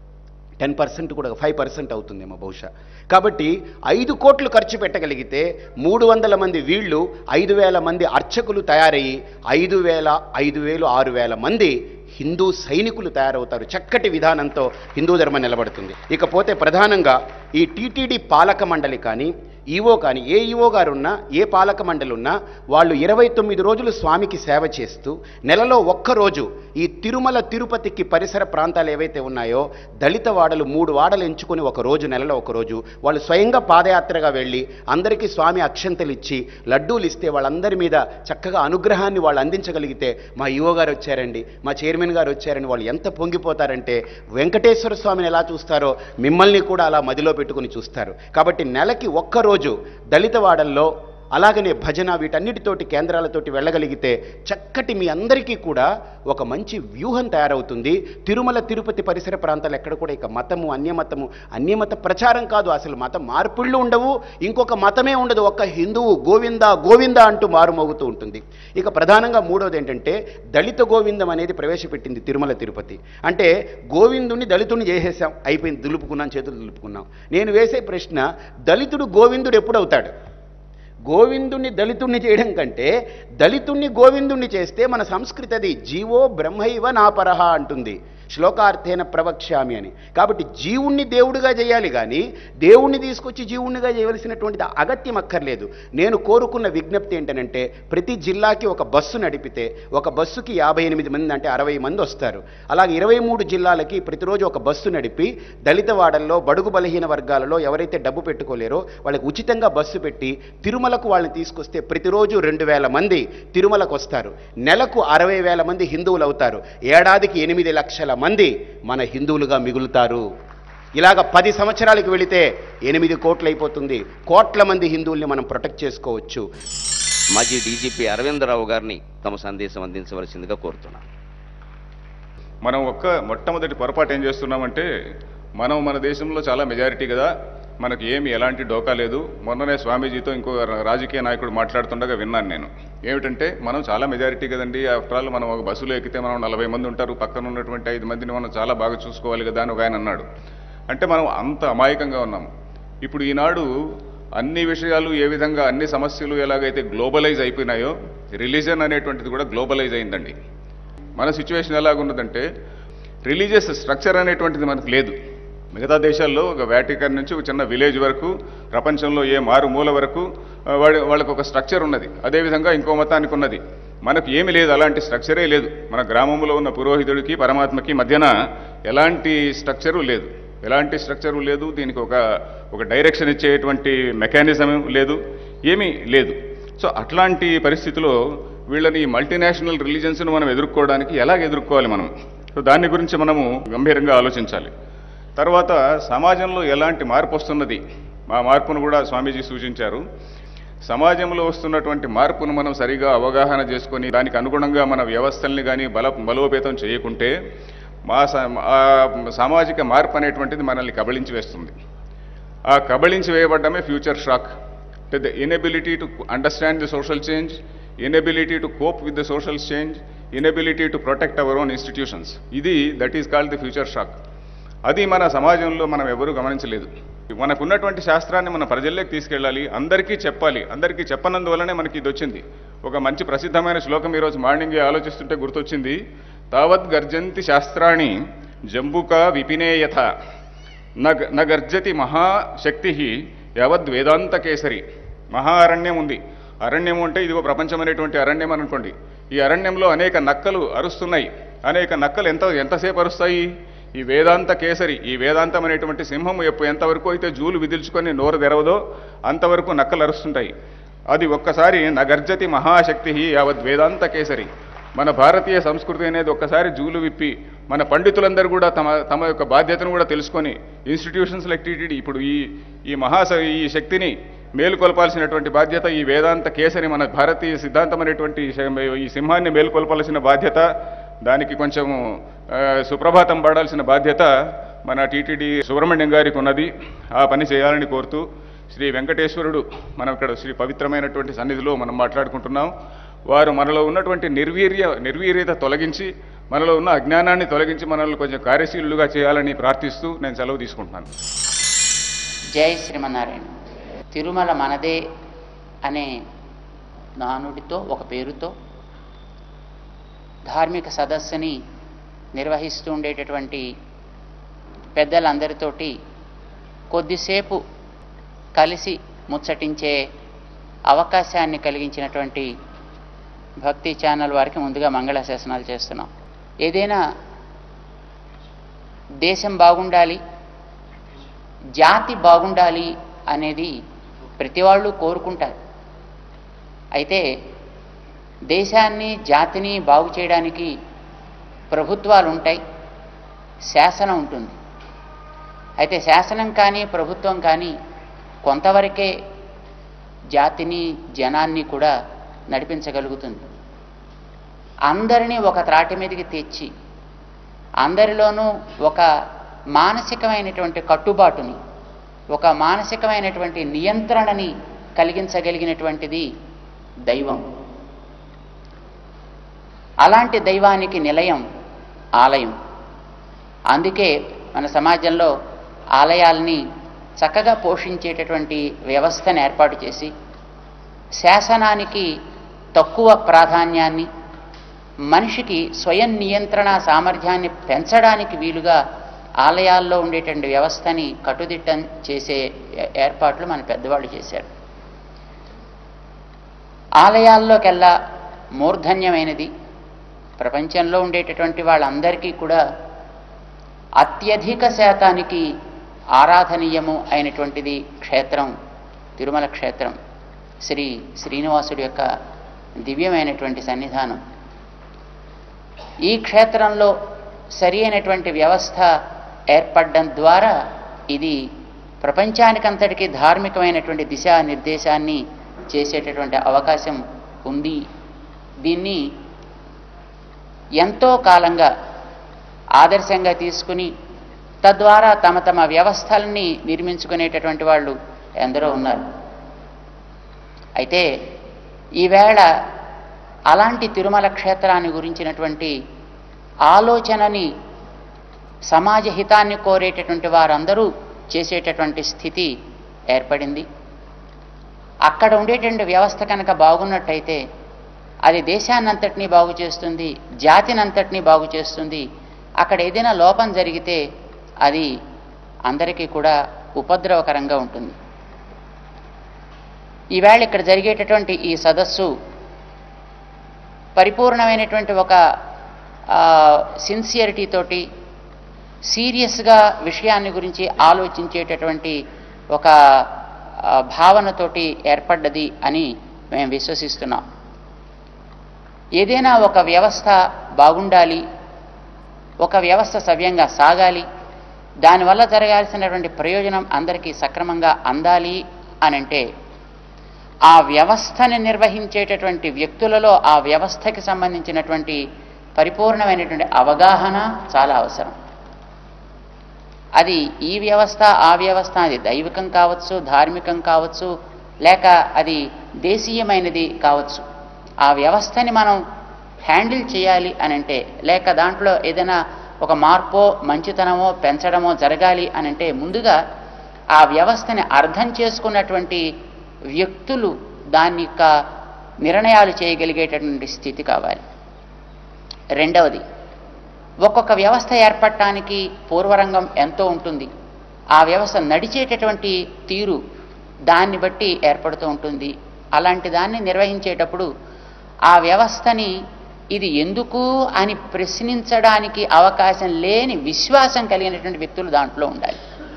టెన్ పర్సెంట్ కూడా ఫైవ్ పర్సెంట్ అవుతుందేమో బహుశా కాబట్టి ఐదు కోట్లు ఖర్చు పెట్టగలిగితే మూడు వందల మంది వీళ్ళు ఐదు వేల మంది అర్చకులు తయారయ్యి ఐదు వేల ఐదు వేలు ఆరు వేల మంది హిందూ సైనికులు తయారవుతారు చక్కటి విధానంతో హిందూ ధర్మం నిలబడుతుంది ఇకపోతే ప్రధానంగా ఈ టీటీడీ పాలక మండలి కానీ ఈవో కానీ ఏ ఈవో గారు ఉన్నా ఏ పాలక మండలి ఉన్నా వాళ్ళు ఇరవై తొమ్మిది రోజులు స్వామికి సేవ చేస్తూ నెలలో ఒక్కరోజు ఈ తిరుమల తిరుపతికి పరిసర ప్రాంతాలు ఏవైతే ఉన్నాయో దళిత వాడలు మూడు వాడలు ఎంచుకొని ఒక రోజు నెలలో ఒక రోజు వాళ్ళు స్వయంగా పాదయాత్రగా వెళ్ళి అందరికీ స్వామి అక్షంతలు ఇచ్చి లడ్డూలు ఇస్తే వాళ్ళందరి మీద చక్కగా అనుగ్రహాన్ని వాళ్ళు అందించగలిగితే మా ఈవో గారు వచ్చారండి మా చైర్మన్ గారు వచ్చారని వాళ్ళు ఎంత పొంగిపోతారంటే వెంకటేశ్వర స్వామిని ఎలా చూస్తారో మిమ్మల్ని కూడా అలా మదిలో పెట్టుకుని చూస్తారు కాబట్టి నెలకి ఒక్కరోజు దళిత వాడల్లో అలాగనే భజన వీటన్నిటితోటి కేంద్రాలతోటి వెళ్ళగలిగితే చక్కటి మీ అందరికీ కూడా ఒక మంచి వ్యూహం తయారవుతుంది తిరుమల తిరుపతి పరిసర ప్రాంతాలు ఎక్కడ కూడా ఇక మతము అన్యమతము అన్యమత ప్రచారం కాదు అసలు మత మార్పుళ్ళు ఉండవు ఇంకొక మతమే ఉండదు ఒక్క హిందువు గోవింద గోవింద అంటూ మారుమోగుతూ ఉంటుంది ఇక ప్రధానంగా మూడోది ఏంటంటే దళిత గోవిందం అనేది ప్రవేశపెట్టింది తిరుమల తిరుపతి అంటే గోవిందుని దళితుని చేసేసాం అయిపోయింది దులుపుకున్నాం చేతులు దులుపుకున్నాం నేను వేసే ప్రశ్న దళితుడు గోవిందుడు ఎప్పుడు అవుతాడు గోవిందుణ్ణి దళితుణ్ణి చేయడం కంటే దళితుణ్ణి గోవిందుణ్ణి చేస్తే మన సంస్కృతి అది జీవో బ్రహ్మైవ నాపరహ అంటుంది శ్లోకార్థేన ప్రవక్ష్యామి అని కాబట్టి జీవుణ్ణి దేవుడిగా చేయాలి కానీ దేవుణ్ణి తీసుకొచ్చి జీవుణ్ణిగా చేయవలసినటువంటిది అగత్యం అక్కర్లేదు నేను కోరుకున్న విజ్ఞప్తి ఏంటనంటే ప్రతి జిల్లాకి ఒక బస్సు నడిపితే ఒక బస్సుకి యాభై ఎనిమిది మంది అంటే అరవై మంది వస్తారు అలాగే ఇరవై మూడు జిల్లాలకి ప్రతిరోజు ఒక బస్సు నడిపి దళిత వాడల్లో బడుగు బలహీన వర్గాలలో ఎవరైతే డబ్బు పెట్టుకోలేరో వాళ్ళకి ఉచితంగా బస్సు పెట్టి తిరుమల తిరుమలకు వాళ్ళని తీసుకొస్తే ప్రతిరోజు రెండు వేల మంది తిరుమలకు వస్తారు నెలకు అరవై వేల మంది హిందువులు అవుతారు ఏడాదికి ఎనిమిది లక్షల మంది మన హిందువులుగా మిగులుతారు ఇలాగ పది సంవత్సరాలకు వెళితే ఎనిమిది కోట్లు అయిపోతుంది కోట్ల మంది హిందువుల్ని మనం ప్రొటెక్ట్ చేసుకోవచ్చు మాజీ డీజీపీ అరవిందరావు గారిని తమ సందేశం అందించవలసిందిగా కోరుతున్నాను మనం ఒక్క మొట్టమొదటి పొరపాటు ఏం చేస్తున్నామంటే మనం మన దేశంలో చాలా మెజారిటీ కదా మనకి ఏమి ఎలాంటి డోకా లేదు మొన్ననే స్వామీజీతో ఇంకో రా- రాజకీయ నాయకుడు మాట్లాడుతుండగా విన్నాను నేను ఏమిటంటే మనం చాలా మెజారిటీ కదండి ఆఫ్టర్ ఆల్ మనం ఒక బస్సులో ఎక్కితే మనం నలభై మంది ఉంటారు పక్కన ఉన్నటువంటి ఐదు మందిని మనం చాలా బాగా చూసుకోవాలి కదా అని ఒక ఆయన అన్నాడు అంటే మనం అంత అమాయకంగా ఉన్నాం ఇప్పుడు ఈనాడు అన్ని విషయాలు ఏ విధంగా అన్ని సమస్యలు ఎలాగైతే గ్లోబలైజ్ అయిపోయినాయో రిలీజన్ అనేటువంటిది కూడా గ్లోబలైజ్ అయిందండి మన సిచ్యువేషన్ ఎలాగున్నదంటే రిలీజియస్ స్ట్రక్చర్ అనేటువంటిది మనకు లేదు మిగతా దేశాల్లో ఒక వ్యాటికన్ నుంచి ఒక చిన్న విలేజ్ వరకు ప్రపంచంలో ఏ మారు మూల వరకు ఆ, వాడి వాళ్ళకు ఒక స్ట్రక్చర్ ఉన్నది అదేవిధంగా ఇంకో మతానికి ఉన్నది మనకు ఏమీ లేదు అలాంటి స్ట్రక్చరే లేదు మన గ్రామంలో ఉన్న పురోహితుడికి పరమాత్మకి మధ్యన ఎలాంటి స్ట్రక్చరు లేదు ఎలాంటి స్ట్రక్చరు లేదు దీనికి ఒక ఒక డైరెక్షన్ ఇచ్చేటువంటి మెకానిజం లేదు ఏమీ లేదు సో అట్లాంటి పరిస్థితిలో వీళ్ళని మల్టీనేషనల్ రిలీజన్స్ను మనం ఎదుర్కోవడానికి ఎలాగ ఎదుర్కోవాలి మనం సో దాని గురించి మనము గంభీరంగా ఆలోచించాలి తర్వాత సమాజంలో ఎలాంటి మార్పు వస్తున్నది మా మార్పును కూడా స్వామీజీ సూచించారు సమాజంలో వస్తున్నటువంటి మార్పును మనం సరిగా అవగాహన చేసుకొని దానికి అనుగుణంగా మన వ్యవస్థల్ని కానీ బల బలోపేతం చేయకుంటే మా స- ఆ సామాజిక మార్పు అనేటువంటిది మనల్ని కబళించి వేస్తుంది ఆ కబళించి వేయబడ్డమే ఫ్యూచర్ షాక్ అంటే the inability to understand the social change inability to cope with the social change inability to protect our own institutions ఇది that is called the future shock అది మన సమాజంలో మనం ఎవరూ గమనించలేదు మనకున్నటువంటి శాస్త్రాన్ని మన ప్రజల్లోకి తీసుకెళ్ళాలి అందరికీ చెప్పాలి అందరికీ చెప్పనందువల్లనే మనకి ఇది వచ్చింది ఒక మంచి ప్రసిద్ధమైన శ్లోకం ఈరోజు మార్నింగే ఆలోచిస్తుంటే గుర్తొచ్చింది తావత్ గర్జంతి శాస్త్రాణి జంబుక విపినేయథ నగ నగర్జతి మహాశక్తి యావద్ వేదాంత కేసరి మహా అరణ్యం ఉంది అరణ్యం అంటే ఇదిగో ప్రపంచం అనేటువంటి అరణ్యం అని అనుకోండి ఈ అరణ్యంలో అనేక నక్కలు అరుస్తున్నాయి అనేక నక్కలు ఎంత ఎంతసేపు అరుస్తాయి ఈ వేదాంత కేసరి ఈ వేదాంతం అనేటువంటి సింహం ఎప్పు ఎంతవరకు అయితే జూలు విదిల్చుకొని నోరు తెరవదో అంతవరకు నక్కలు అరుస్తుంటాయి అది ఒక్కసారి నగర్జతి మహాశక్తి యావద్ వేదాంత కేసరి మన భారతీయ సంస్కృతి అనేది ఒక్కసారి జూలు విప్పి మన పండితులందరూ కూడా తమ తమ యొక్క బాధ్యతను కూడా తెలుసుకొని ఇన్స్టిట్యూషన్స్ లైక్ టీటీడీ ఇప్పుడు ఈ ఈ మహాస ఈ శక్తిని మేలుకొల్పాల్సినటువంటి బాధ్యత ఈ వేదాంత కేసరి మన భారతీయ సిద్ధాంతం అనేటువంటి ఈ శ- ఈ సింహాన్ని మేలుకొల్పాల్సిన బాధ్యత దానికి కొంచెం ఆ, సుప్రభాతం పాడాల్సిన బాధ్యత మన టీటీడీ సుబ్రహ్మణ్యం గారికి ఉన్నది ఆ పని చేయాలని కోరుతూ శ్రీ వెంకటేశ్వరుడు మనం ఇక్కడ శ్రీ పవిత్రమైనటువంటి సన్నిధిలో మనం మాట్లాడుకుంటున్నాం వారు మనలో ఉన్నటువంటి నిర్వీర్య నిర్వీర్యత తొలగించి మనలో ఉన్న అజ్ఞానాన్ని తొలగించి మనల్ని కొంచెం కార్యశీలుగా చేయాలని ప్రార్థిస్తూ నేను సెలవు తీసుకుంటున్నాను జై శ్రీమన్నారాయణ తిరుమల మనదే అనే నానుడితో ఒక పేరుతో ధార్మిక సదస్సుని నిర్వహిస్తూ ఉండేటటువంటి పెద్దలందరితోటి కొద్దిసేపు కలిసి ముచ్చటించే అవకాశాన్ని కలిగించినటువంటి భక్తి ఛానల్ వారికి ముందుగా మంగళాశాసనాలు చేస్తున్నాం ఏదైనా దేశం బాగుండాలి జాతి బాగుండాలి అనేది ప్రతి వాళ్ళు కోరుకుంటారు అయితే దేశాన్ని జాతిని బాగు చేయడానికి ప్రభుత్వాలు ఉంటాయి శాసనం ఉంటుంది అయితే శాసనం కానీ ప్రభుత్వం కానీ కొంతవరకే జాతిని జనాన్ని కూడా నడిపించగలుగుతుంది అందరినీ ఒక త్రాటి మీదకి తెచ్చి అందరిలోనూ ఒక మానసికమైనటువంటి కట్టుబాటుని ఒక మానసికమైనటువంటి నియంత్రణని కలిగించగలిగినటువంటిది దైవం అలాంటి దైవానికి నిలయం ఆలయం అందుకే మన సమాజంలో ఆలయాల్ని చక్కగా పోషించేటటువంటి వ్యవస్థను ఏర్పాటు చేసి శాసనానికి తక్కువ ప్రాధాన్యాన్ని మనిషికి స్వయం నియంత్రణ సామర్థ్యాన్ని పెంచడానికి వీలుగా ఆలయాల్లో ఉండేటువంటి వ్యవస్థని కట్టుదిట్టం చేసే ఏ- ఏర్పాట్లు మన పెద్దవాళ్ళు చేశారు ఆలయాల్లోకెల్లా మూర్ధన్యమైనది ప్రపంచంలో ఉండేటటువంటి వాళ్ళందరికీ కూడా అత్యధిక శాతానికి ఆరాధనీయము అయినటువంటిది క్షేత్రం తిరుమల క్షేత్రం శ్రీ శ్రీనివాసుడి యొక్క దివ్యమైనటువంటి సన్నిధానం ఈ క్షేత్రంలో సరి అయినటువంటి వ్యవస్థ ఏర్పడడం ద్వారా ఇది ప్రపంచానికంతటికీ ధార్మికమైనటువంటి దిశా నిర్దేశాన్ని చేసేటటువంటి అవకాశం ఉంది దీన్ని ఎంతో కాలంగా ఆదర్శంగా తీసుకుని తద్వారా తమ తమ వ్యవస్థల్ని నిర్మించుకునేటటువంటి వాళ్ళు ఎందరో ఉన్నారు అయితే ఈవేళ అలాంటి తిరుమల క్షేత్రాన్ని గురించినటువంటి ఆలోచనని సమాజ హితాన్ని కోరేటటువంటి వారందరూ చేసేటటువంటి స్థితి ఏర్పడింది అక్కడ ఉండేటువంటి వ్యవస్థ కనుక బాగున్నట్టయితే అది దేశాన్నంతటినీ బాగు చేస్తుంది జాతినంతటినీ బాగు చేస్తుంది అక్కడ ఏదైనా లోపం జరిగితే అది అందరికీ కూడా ఉపద్రవకరంగా ఉంటుంది ఈవేళ ఇక్కడ జరిగేటటువంటి ఈ సదస్సు పరిపూర్ణమైనటువంటి ఒక సిన్సియరిటీ తోటి సీరియస్గా విషయాన్ని గురించి ఆలోచించేటటువంటి ఒక ఆ, భావనతోటి ఏర్పడ్డది అని మేము విశ్వసిస్తున్నాం ఏదైనా ఒక వ్యవస్థ బాగుండాలి ఒక వ్యవస్థ సవ్యంగా సాగాలి దానివల్ల జరగాల్సినటువంటి ప్రయోజనం అందరికీ సక్రమంగా అందాలి అనంటే ఆ వ్యవస్థని నిర్వహించేటటువంటి వ్యక్తులలో ఆ వ్యవస్థకి సంబంధించినటువంటి పరిపూర్ణమైనటువంటి అవగాహన చాలా అవసరం అది ఈ వ్యవస్థ ఆ వ్యవస్థ అది దైవికం కావచ్చు ధార్మికం కావచ్చు లేక అది దేశీయమైనది కావచ్చు ఆ వ్యవస్థని మనం హ్యాండిల్ చేయాలి అని అంటే లేక దాంట్లో ఏదైనా ఒక మార్పో మంచితనమో పెంచడమో జరగాలి అని అంటే ముందుగా ఆ వ్యవస్థని అర్థం చేసుకున్నటువంటి వ్యక్తులు దాని యొక్క నిర్ణయాలు చేయగలిగేటటువంటి స్థితి కావాలి రెండవది ఒక్కొక్క వ్యవస్థ ఏర్పడటానికి పూర్వరంగం ఎంతో ఉంటుంది ఆ వ్యవస్థ నడిచేటటువంటి తీరు దాన్ని బట్టి ఏర్పడుతూ ఉంటుంది అలాంటి దాన్ని నిర్వహించేటప్పుడు ఆ వ్యవస్థని ఇది ఎందుకు అని ప్రశ్నించడానికి అవకాశం లేని విశ్వాసం కలిగినటువంటి వ్యక్తులు దాంట్లో ఉండాలి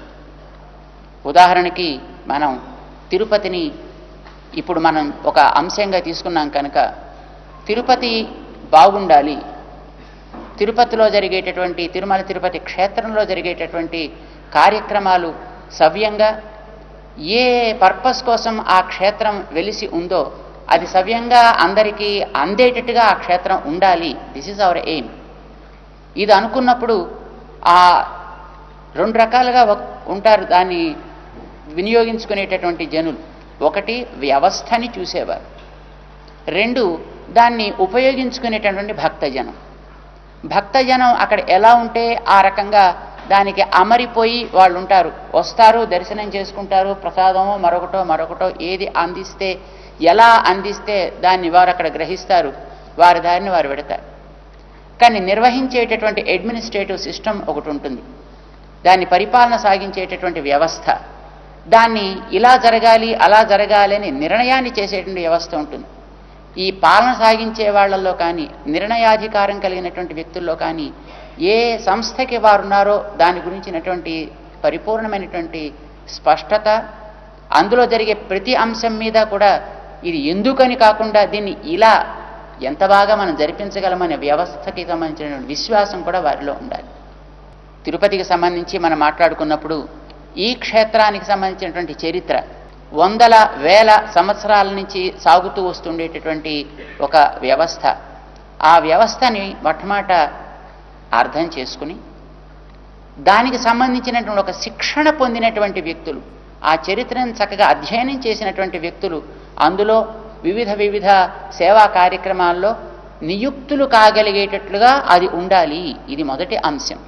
ఉదాహరణకి మనం తిరుపతిని ఇప్పుడు మనం ఒక అంశంగా తీసుకున్నాం కనుక తిరుపతి బాగుండాలి తిరుపతిలో జరిగేటటువంటి తిరుమల తిరుపతి క్షేత్రంలో జరిగేటటువంటి కార్యక్రమాలు సవ్యంగా ఏ పర్పస్ కోసం ఆ క్షేత్రం వెలిసి ఉందో అది సవ్యంగా అందరికీ అందేటట్టుగా ఆ క్షేత్రం ఉండాలి దిస్ ఈజ్ అవర్ ఎయిమ్ ఇది అనుకున్నప్పుడు ఆ రెండు రకాలుగా ఒక- ఉంటారు దాన్ని వినియోగించుకునేటటువంటి జనులు ఒకటి వ్యవస్థని చూసేవారు రెండు దాన్ని ఉపయోగించుకునేటటువంటి భక్తజనం భక్తజనం అక్కడ ఎలా ఉంటే ఆ రకంగా దానికి అమరిపోయి వాళ్ళు ఉంటారు వస్తారు దర్శనం చేసుకుంటారు ప్రసాదమో మరొకటో మరొకటో ఏది అందిస్తే ఎలా అందిస్తే దాన్ని వారు అక్కడ గ్రహిస్తారు వారి దారిని వారు పెడతారు కానీ నిర్వహించేటటువంటి అడ్మినిస్ట్రేటివ్ సిస్టమ్ ఒకటి ఉంటుంది దాన్ని పరిపాలన సాగించేటటువంటి వ్యవస్థ దాన్ని ఇలా జరగాలి అలా జరగాలి అని నిర్ణయాన్ని చేసేటువంటి వ్యవస్థ ఉంటుంది ఈ పాలన సాగించే వాళ్ళల్లో కానీ నిర్ణయాధికారం కలిగినటువంటి వ్యక్తుల్లో కానీ ఏ సంస్థకి వారు ఉన్నారో దాని గురించినటువంటి పరిపూర్ణమైనటువంటి స్పష్టత అందులో జరిగే ప్రతి అంశం మీద కూడా ఇది ఎందుకని కాకుండా దీన్ని ఇలా ఎంత బాగా మనం జరిపించగలమనే వ్యవస్థకి సంబంధించినటువంటి విశ్వాసం కూడా వారిలో ఉండాలి తిరుపతికి సంబంధించి మనం మాట్లాడుకున్నప్పుడు ఈ క్షేత్రానికి సంబంధించినటువంటి చరిత్ర వందల వేల సంవత్సరాల నుంచి సాగుతూ వస్తుండేటటువంటి ఒక వ్యవస్థ ఆ వ్యవస్థని మొట్టమొదట అర్థం చేసుకుని దానికి సంబంధించినటువంటి ఒక శిక్షణ పొందినటువంటి వ్యక్తులు ఆ చరిత్రను చక్కగా అధ్యయనం చేసినటువంటి వ్యక్తులు అందులో వివిధ వివిధ సేవా కార్యక్రమాల్లో నియుక్తులు కాగలిగేటట్లుగా అది ఉండాలి ఇది మొదటి అంశం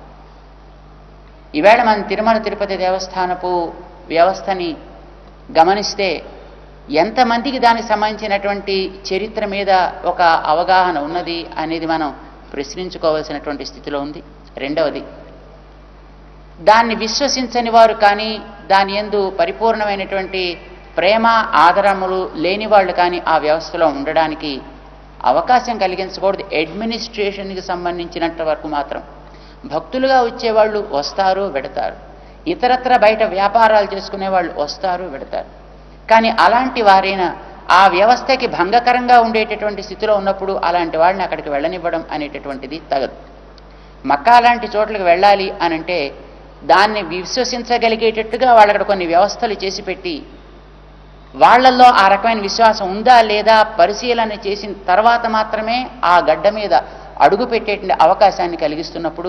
ఈవేళ మన తిరుమల తిరుపతి దేవస్థానపు వ్యవస్థని గమనిస్తే ఎంతమందికి దానికి సంబంధించినటువంటి చరిత్ర మీద ఒక అవగాహన ఉన్నది అనేది మనం ప్రశ్నించుకోవాల్సినటువంటి స్థితిలో ఉంది రెండవది దాన్ని విశ్వసించని వారు కానీ దాని ఎందు పరిపూర్ణమైనటువంటి ప్రేమ ఆదరములు లేని వాళ్ళు కానీ ఆ వ్యవస్థలో ఉండడానికి అవకాశం కలిగించకూడదు అడ్మినిస్ట్రేషన్కి సంబంధించినంత వరకు మాత్రం భక్తులుగా వచ్చేవాళ్ళు వస్తారు వెడతారు ఇతరత్ర బయట వ్యాపారాలు చేసుకునే వాళ్ళు వస్తారు వెడతారు కానీ అలాంటి వారైనా ఆ వ్యవస్థకి భంగకరంగా ఉండేటటువంటి స్థితిలో ఉన్నప్పుడు అలాంటి వాళ్ళని అక్కడికి వెళ్ళనివ్వడం అనేటటువంటిది తగదు మక్కా లాంటి చోట్లకు వెళ్ళాలి అని అంటే దాన్ని విశ్వసించగలిగేటట్టుగా వాళ్ళు అక్కడ కొన్ని వ్యవస్థలు చేసి పెట్టి వాళ్ళల్లో ఆ రకమైన విశ్వాసం ఉందా లేదా పరిశీలన చేసిన తర్వాత మాత్రమే ఆ గడ్డ మీద అడుగు పెట్టేటువంటి అవకాశాన్ని కలిగిస్తున్నప్పుడు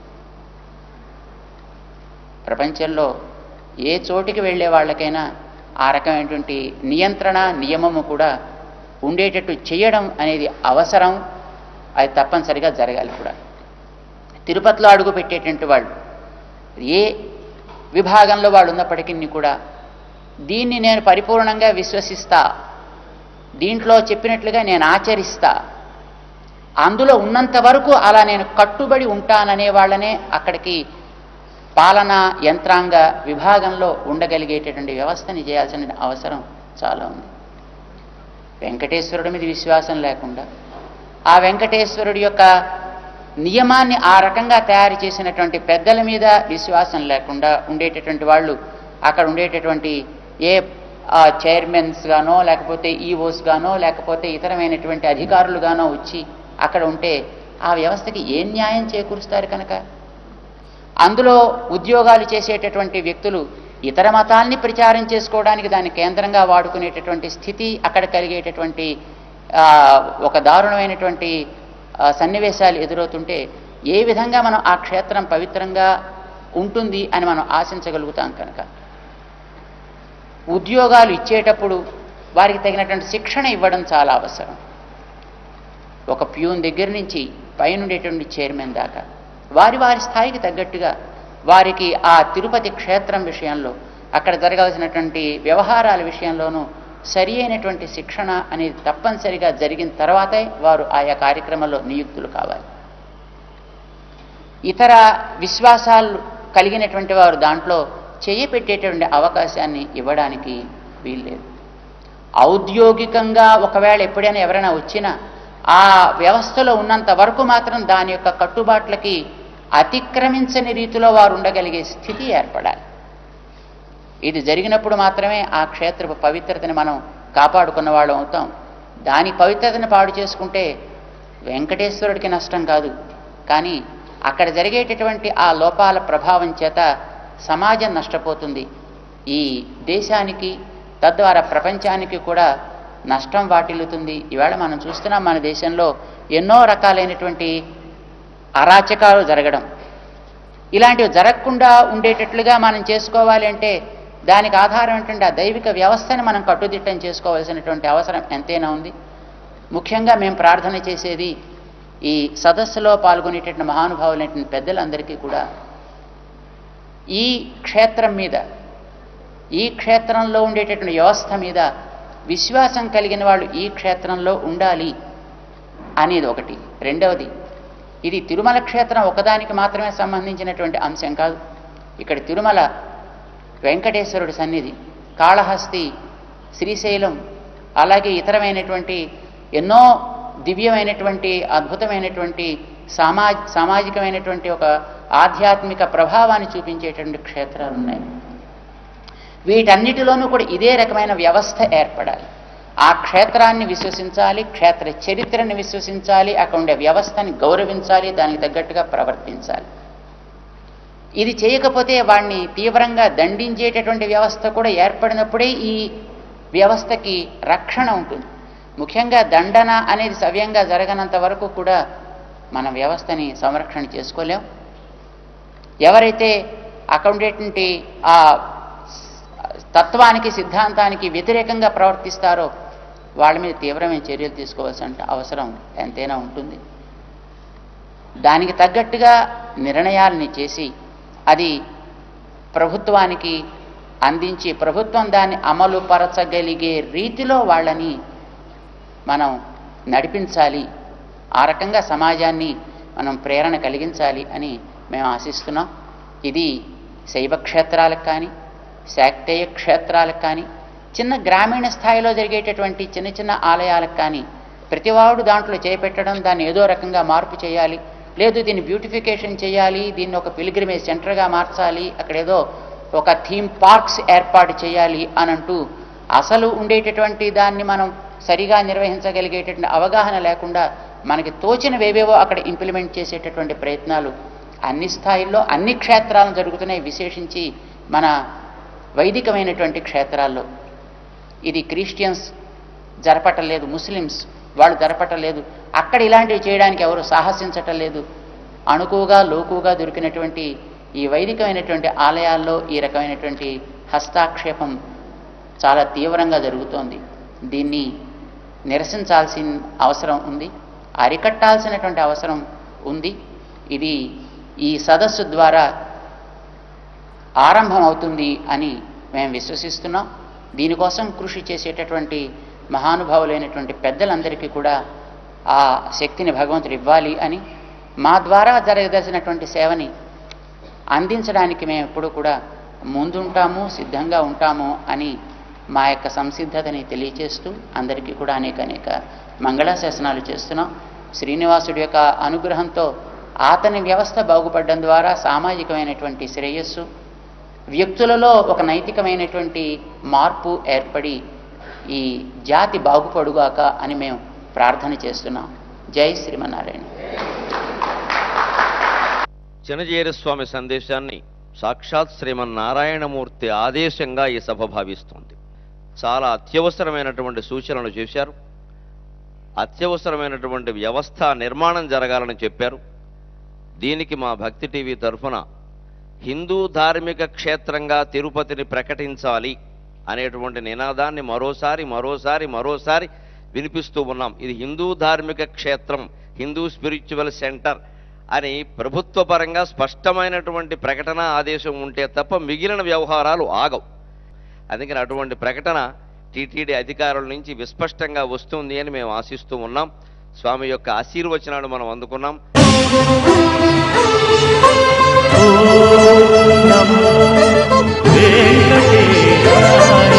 ప్రపంచంలో ఏ చోటికి వెళ్ళే వాళ్ళకైనా ఆ రకమైనటువంటి నియంత్రణ నియమము కూడా ఉండేటట్టు చేయడం అనేది అవసరం అది తప్పనిసరిగా జరగాలి కూడా తిరుపతిలో అడుగు పెట్టేటువంటి వాళ్ళు ఏ విభాగంలో వాళ్ళు ఉన్నప్పటికీ కూడా దీన్ని నేను పరిపూర్ణంగా విశ్వసిస్తా దీంట్లో చెప్పినట్లుగా నేను ఆచరిస్తా అందులో ఉన్నంత వరకు అలా నేను కట్టుబడి ఉంటాననే వాళ్ళనే అక్కడికి పాలనా యంత్రాంగ విభాగంలో ఉండగలిగేటటువంటి వ్యవస్థని చేయాల్సిన అవసరం చాలా ఉంది వెంకటేశ్వరుడి మీద విశ్వాసం లేకుండా ఆ వెంకటేశ్వరుడి యొక్క నియమాన్ని ఆ రకంగా తయారు చేసినటువంటి పెద్దల మీద విశ్వాసం లేకుండా ఉండేటటువంటి వాళ్ళు అక్కడ ఉండేటటువంటి ఏ చైర్మన్స్ గానో లేకపోతే ఈఓస్ గానో లేకపోతే ఇతరమైనటువంటి అధికారులు గానో వచ్చి అక్కడ ఉంటే ఆ వ్యవస్థకి ఏ న్యాయం చేకూరుస్తారు కనుక అందులో ఉద్యోగాలు చేసేటటువంటి వ్యక్తులు ఇతర మతాల్ని ప్రచారం చేసుకోవడానికి దాన్ని కేంద్రంగా వాడుకునేటటువంటి స్థితి అక్కడ కలిగేటటువంటి ఆ, ఒక దారుణమైనటువంటి ఆ, సన్నివేశాలు ఎదురవుతుంటే ఏ విధంగా మనం ఆ క్షేత్రం పవిత్రంగా ఉంటుంది అని మనం ఆశించగలుగుతాం కనుక ఉద్యోగాలు ఇచ్చేటప్పుడు వారికి తగినటువంటి శిక్షణ ఇవ్వడం చాలా అవసరం ఒక ప్యూన్ దగ్గర నుంచి పైనుండేటువంటి చైర్మన్ దాకా వారి వారి స్థాయికి తగ్గట్టుగా వారికి ఆ తిరుపతి క్షేత్రం విషయంలో అక్కడ జరగాల్సినటువంటి వ్యవహారాల విషయంలోనూ సరి అయినటువంటి శిక్షణ అనేది తప్పనిసరిగా జరిగిన తర్వాతే వారు ఆయా కార్యక్రమంలో నియుక్తులు కావాలి ఇతర విశ్వాసాలు కలిగినటువంటి వారు దాంట్లో చేయి పెట్టేటువంటి అవకాశాన్ని ఇవ్వడానికి వీల్లేదు ఔద్యోగికంగా ఒకవేళ ఎప్పుడైనా ఎవరైనా వచ్చినా ఆ వ్యవస్థలో ఉన్నంత వరకు మాత్రం దాని యొక్క కట్టుబాట్లకి అతిక్రమించని రీతిలో వారు ఉండగలిగే స్థితి ఏర్పడాలి ఇది జరిగినప్పుడు మాత్రమే ఆ క్షేత్రపు పవిత్రతని మనం కాపాడుకున్న వాళ్ళం అవుతాం దాని పవిత్రతని పాడు చేసుకుంటే వెంకటేశ్వరుడికి నష్టం కాదు కానీ అక్కడ జరిగేటటువంటి ఆ లోపాల ప్రభావం చేత సమాజం నష్టపోతుంది ఈ దేశానికి తద్వారా ప్రపంచానికి కూడా నష్టం వాటిల్లుతుంది ఈవేళ మనం చూస్తున్నాం మన దేశంలో ఎన్నో రకాలైనటువంటి అరాచకాలు జరగడం ఇలాంటివి జరగకుండా ఉండేటట్లుగా మనం చేసుకోవాలి అంటే దానికి ఆధారం ఏంటంటే ఆ దైవిక వ్యవస్థని మనం కట్టుదిట్టం చేసుకోవాల్సినటువంటి అవసరం ఎంతైనా ఉంది ముఖ్యంగా మేము ప్రార్థన చేసేది ఈ సదస్సులో పాల్గొనేటటువంటి మహానుభావులైనటువంటి పెద్దలందరికీ కూడా ఈ క్షేత్రం మీద ఈ క్షేత్రంలో ఉండేటటువంటి వ్యవస్థ మీద విశ్వాసం కలిగిన వాళ్ళు ఈ క్షేత్రంలో ఉండాలి అనేది ఒకటి రెండవది ఇది తిరుమల క్షేత్రం ఒకదానికి మాత్రమే సంబంధించినటువంటి అంశం కాదు ఇక్కడ తిరుమల వెంకటేశ్వరుడి సన్నిధి కాళహస్తి శ్రీశైలం అలాగే ఇతరమైనటువంటి ఎన్నో దివ్యమైనటువంటి అద్భుతమైనటువంటి సామా సామాజికమైనటువంటి ఒక ఆధ్యాత్మిక ప్రభావాన్ని చూపించేటువంటి క్షేత్రాలు ఉన్నాయి వీటన్నిటిలోనూ కూడా ఇదే రకమైన వ్యవస్థ ఏర్పడాలి ఆ క్షేత్రాన్ని విశ్వసించాలి క్షేత్ర చరిత్రని విశ్వసించాలి అక్కడ ఉండే వ్యవస్థని గౌరవించాలి దానికి తగ్గట్టుగా ప్రవర్తించాలి ఇది చేయకపోతే వాడిని తీవ్రంగా దండించేటటువంటి వ్యవస్థ కూడా ఏర్పడినప్పుడే ఈ వ్యవస్థకి రక్షణ ఉంటుంది ముఖ్యంగా దండన అనేది సవ్యంగా జరగనంత వరకు కూడా మన వ్యవస్థని సంరక్షణ చేసుకోలేం ఎవరైతే అక్కడ ఉండేటువంటి ఆ తత్వానికి సిద్ధాంతానికి వ్యతిరేకంగా ప్రవర్తిస్తారో వాళ్ళ మీద తీవ్రమైన చర్యలు తీసుకోవాల్సిన అవసరం ఎంతైనా ఉంటుంది దానికి తగ్గట్టుగా నిర్ణయాలని చేసి అది ప్రభుత్వానికి అందించి ప్రభుత్వం దాన్ని అమలు పరచగలిగే రీతిలో వాళ్ళని మనం నడిపించాలి ఆ రకంగా సమాజాన్ని మనం ప్రేరణ కలిగించాలి అని మేము ఆశిస్తున్నాం ఇది శైవ క్షేత్రాలకు కానీ శాక్తేయ క్షేత్రాలకు కానీ చిన్న గ్రామీణ స్థాయిలో జరిగేటటువంటి చిన్న చిన్న ఆలయాలకు కానీ ప్రతివాడు దాంట్లో చేపెట్టడం దాన్ని ఏదో రకంగా మార్పు చేయాలి లేదు దీన్ని బ్యూటిఫికేషన్ చేయాలి దీన్ని ఒక పిలిగ్రిమేజ్ సెంటర్గా మార్చాలి అక్కడ ఏదో ఒక థీమ్ పార్క్స్ ఏర్పాటు చేయాలి అని అంటూ అసలు ఉండేటటువంటి దాన్ని మనం సరిగా నిర్వహించగలిగేటటువంటి అవగాహన లేకుండా మనకి తోచినవేవేవో అక్కడ ఇంప్లిమెంట్ చేసేటటువంటి ప్రయత్నాలు అన్ని స్థాయిల్లో అన్ని క్షేత్రాలను జరుగుతున్నాయి విశేషించి మన వైదికమైనటువంటి క్షేత్రాల్లో ఇది క్రిస్టియన్స్ జరపటం లేదు ముస్లిమ్స్ వాళ్ళు జరపటం లేదు అక్కడ ఇలాంటివి చేయడానికి ఎవరు సాహసించటం లేదు అణుకుగా లోకుగా దొరికినటువంటి ఈ వైదికమైనటువంటి ఆలయాల్లో ఈ రకమైనటువంటి హస్తాక్షేపం చాలా తీవ్రంగా జరుగుతోంది దీన్ని నిరసించాల్సిన అవసరం ఉంది అరికట్టాల్సినటువంటి అవసరం ఉంది ఇది ఈ సదస్సు ద్వారా ఆరంభమవుతుంది అని మేము విశ్వసిస్తున్నాం దీనికోసం కృషి చేసేటటువంటి మహానుభావులైనటువంటి పెద్దలందరికీ కూడా ఆ శక్తిని భగవంతుడు ఇవ్వాలి అని మా ద్వారా జరగదలసినటువంటి సేవని అందించడానికి మేము ఎప్పుడూ కూడా ముందుంటాము సిద్ధంగా ఉంటాము అని మా యొక్క సంసిద్ధతని తెలియచేస్తూ అందరికీ కూడా అనేక అనేక మంగళాశాసనాలు చేస్తున్నాం శ్రీనివాసుడి యొక్క అనుగ్రహంతో అతని వ్యవస్థ బాగుపడడం ద్వారా సామాజికమైనటువంటి శ్రేయస్సు వ్యక్తులలో ఒక నైతికమైనటువంటి మార్పు ఏర్పడి ఈ జాతి బాగుపడుగాక అని మేము ప్రార్థన చేస్తున్నాం జై శ్రీమన్నారాయణ చినజీర స్వామి సందేశాన్ని సాక్షాత్ శ్రీమన్నారాయణమూర్తి ఆదేశంగా ఈ సభ భావిస్తోంది చాలా అత్యవసరమైనటువంటి సూచనలు చేశారు అత్యవసరమైనటువంటి వ్యవస్థ నిర్మాణం జరగాలని చెప్పారు దీనికి మా భక్తి టీవీ తరఫున హిందూ ధార్మిక క్షేత్రంగా తిరుపతిని ప్రకటించాలి అనేటువంటి నినాదాన్ని మరోసారి మరోసారి మరోసారి వినిపిస్తూ ఉన్నాం ఇది హిందూ ధార్మిక క్షేత్రం హిందూ స్పిరిచువల్ సెంటర్ అని ప్రభుత్వ పరంగా స్పష్టమైనటువంటి ప్రకటన ఆదేశం ఉంటే తప్ప మిగిలిన వ్యవహారాలు ఆగవు అందుకని అటువంటి ప్రకటన టీటీడీ అధికారుల నుంచి విస్పష్టంగా వస్తుంది అని మేము ఆశిస్తూ ఉన్నాం స్వామి యొక్క ఆశీర్వచనాలు మనం అందుకున్నాం ఓం నమో వెంకటేశాయ